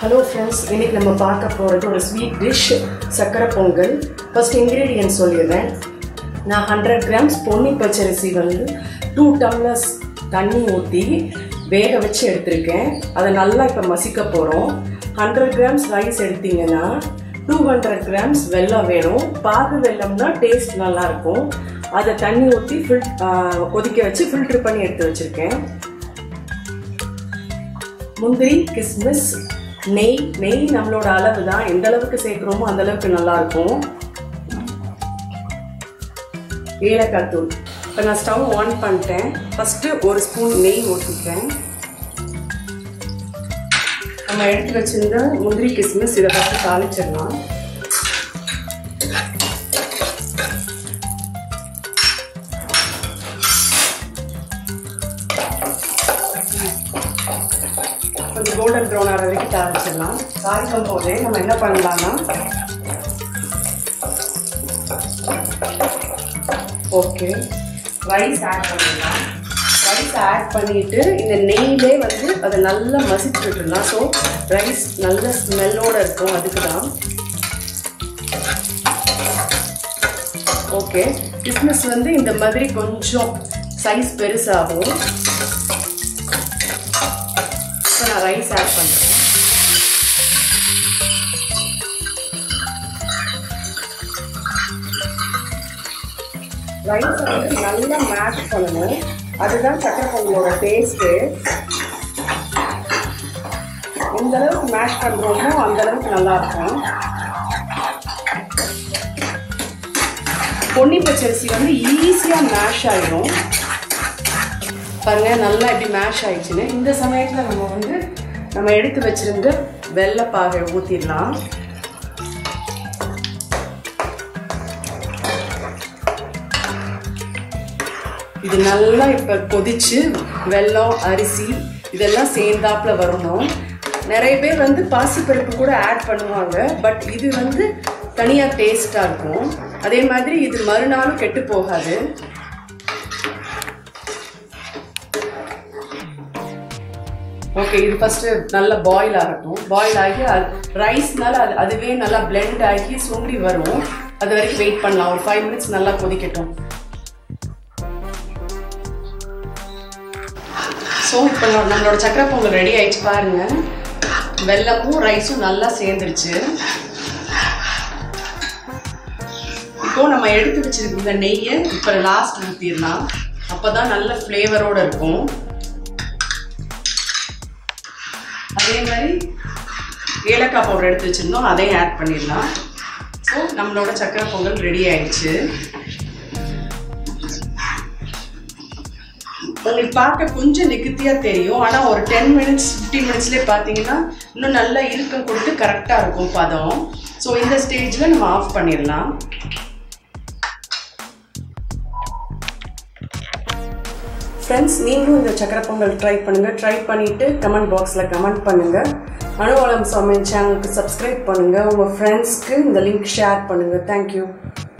hello friends இன்னைக்கு நம்ம பார்க்க போகிறது ஒரு ஸ்வீட் டிஷ் சக்கரை பொங்கல் ஃபர்ஸ்ட் இன்க்ரீடியன்ட் சொல்லிடுறேன் நான் ஹண்ட்ரட் கிராம்ஸ் பொன்னி பச்சரிசி வந்து டூ டம்ளர்ஸ் தண்ணி ஊற்றி வேக வச்சு எடுத்திருக்கேன் அதை நல்லா இப்போ மசிக்க போகிறோம் ஹண்ட்ரட் கிராம்ஸ் ரைஸ் எடுத்தீங்கன்னா டூ ஹண்ட்ரட் கிராம்ஸ் வெல்லம் வேணும் பாகு வெல்லம்னா டேஸ்ட் நல்லாயிருக்கும் அதை தண்ணி ஊற்றி ஃபில் கொதிக்க வச்சு ஃபில்ட்ரு பண்ணி எடுத்து வச்சுருக்கேன் முந்திரி கிஸ்மிஸ் நெய் நெய் நம்மளோட அளவு தான் எந்த அளவுக்கு சேர்க்குறோமோ அந்த அளவுக்கு நல்லா இருக்கும் ஏலக்காய் தூள் இப்போ நான் ஸ்டவ் ஆன் பண்ணிட்டேன் ஃபஸ்ட்டு ஒரு ஸ்பூன் நெய் ஊற்றிக்கிறேன் நம்ம எடுத்து வச்சிருந்த முந்திரி கிஸ்மிஸ் இதை ஃபஸ்ட்டு தாளிச்சிடலாம் கொஞ்சம் கோல்டன் ப்ரௌன் ஆகிற வரைக்கும் தாளிச்சிடலாம் தாளிக்கும் போதே நம்ம என்ன பண்ணலாம்னா ஓகே ரைஸ் ஆட் பண்ணிடலாம் ரைஸ் ஆட் பண்ணிட்டு இந்த நெய்லே வந்து அதை நல்லா மசிச்சு விட்டுடலாம் ஸோ ரைஸ் நல்ல ஸ்மெல்லோடு இருக்கும் அதுக்கு தான் ஓகே கிஸ்மிஸ் வந்து இந்த மாதிரி கொஞ்சம் சைஸ் பெருசாகும் இப்போ நான் ரைஸ் ஆட் பண்ணுறேன் ரைஸை வந்து நல்லா மேஷ் பண்ணணும் அதுதான் சக்கரை பொங்கலோட டேஸ்ட்டு எந்த அளவுக்கு மேஷ் பண்ணுறோமோ அந்த அளவுக்கு நல்லா இருக்கும் பொன்னி பச்சரிசி வந்து ஈஸியாக மேஷ் ஆகிடும் பாருங்க நல்லா இப்படி மேஷ் ஆயிடுச்சுன்னு இந்த சமயத்தில் நம்ம வந்து நம்ம எடுத்து வச்சிருந்த வெள்ளைப்பாகை ஊற்றிடலாம் இது நல்லா இப்போ கொதிச்சு வெல்லம் அரிசி இதெல்லாம் சேர்ந்தாப்புல வரணும் நிறைய பேர் வந்து பாசிப்பருப்பு கூட ஆட் பண்ணுவாங்க பட் இது வந்து தனியாக டேஸ்ட்டாக இருக்கும் அதே மாதிரி இது மறுநாளும் கெட்டு போகாது ஓகே இது ஃபஸ்ட்டு நல்லா பாயில் ஆகட்டும் பாயில் ஆகி அது ரைஸ்னால அது அதுவே நல்லா பிளெண்ட் ஆகி சுண்டி வரும் அது வரைக்கும் வெயிட் பண்ணலாம் ஒரு ஃபைவ் மினிட்ஸ் நல்லா கொதிக்கட்டும் ஸோ இப்போ நம்மளோட சக்கரை பொங்கல் ரெடி ஆயிடுச்சு பாருங்க வெல்லமும் ரைஸும் நல்லா சேர்ந்துருச்சு இப்போ நம்ம எடுத்து வச்சிருக்க இந்த நெய்யை இப்போ லாஸ்ட் ஊற்றிடலாம் அப்போ தான் நல்ல ஃப்ளேவரோடு இருக்கும் அதே மாதிரி ஏலக்காய் பவுடர் எடுத்து வச்சுருந்தோம் அதையும் ஆட் பண்ணிடலாம் ஸோ நம்மளோட சக்கரை பொங்கல் ரெடி ஆயிடுச்சு உங்களுக்கு பார்க்க கொஞ்சம் நெகுத்தியாக தெரியும் ஆனால் ஒரு டென் மினிட்ஸ் ஃபிஃப்டீன் மினிட்ஸ்லேயே பார்த்தீங்கன்னா இன்னும் நல்லா இறுக்கம் கொடுத்து கரெக்டாக இருக்கும் பதம் ஸோ இந்த ஸ்டேஜில் நம்ம ஆஃப் பண்ணிடலாம் ஃப்ரெண்ட்ஸ் நீங்களும் இந்த சக்கரை பொங்கல் ட்ரை பண்ணுங்கள் ட்ரை பண்ணிவிட்டு கமெண்ட் பாக்ஸில் கமெண்ட் பண்ணுங்கள் அனுவலம் சமையல் சேனலுக்கு சப்ஸ்கிரைப் பண்ணுங்கள் உங்கள் ஃப்ரெண்ட்ஸ்க்கு இந்த லிங்க் ஷேர் பண்ணுங்கள் தேங்க்யூ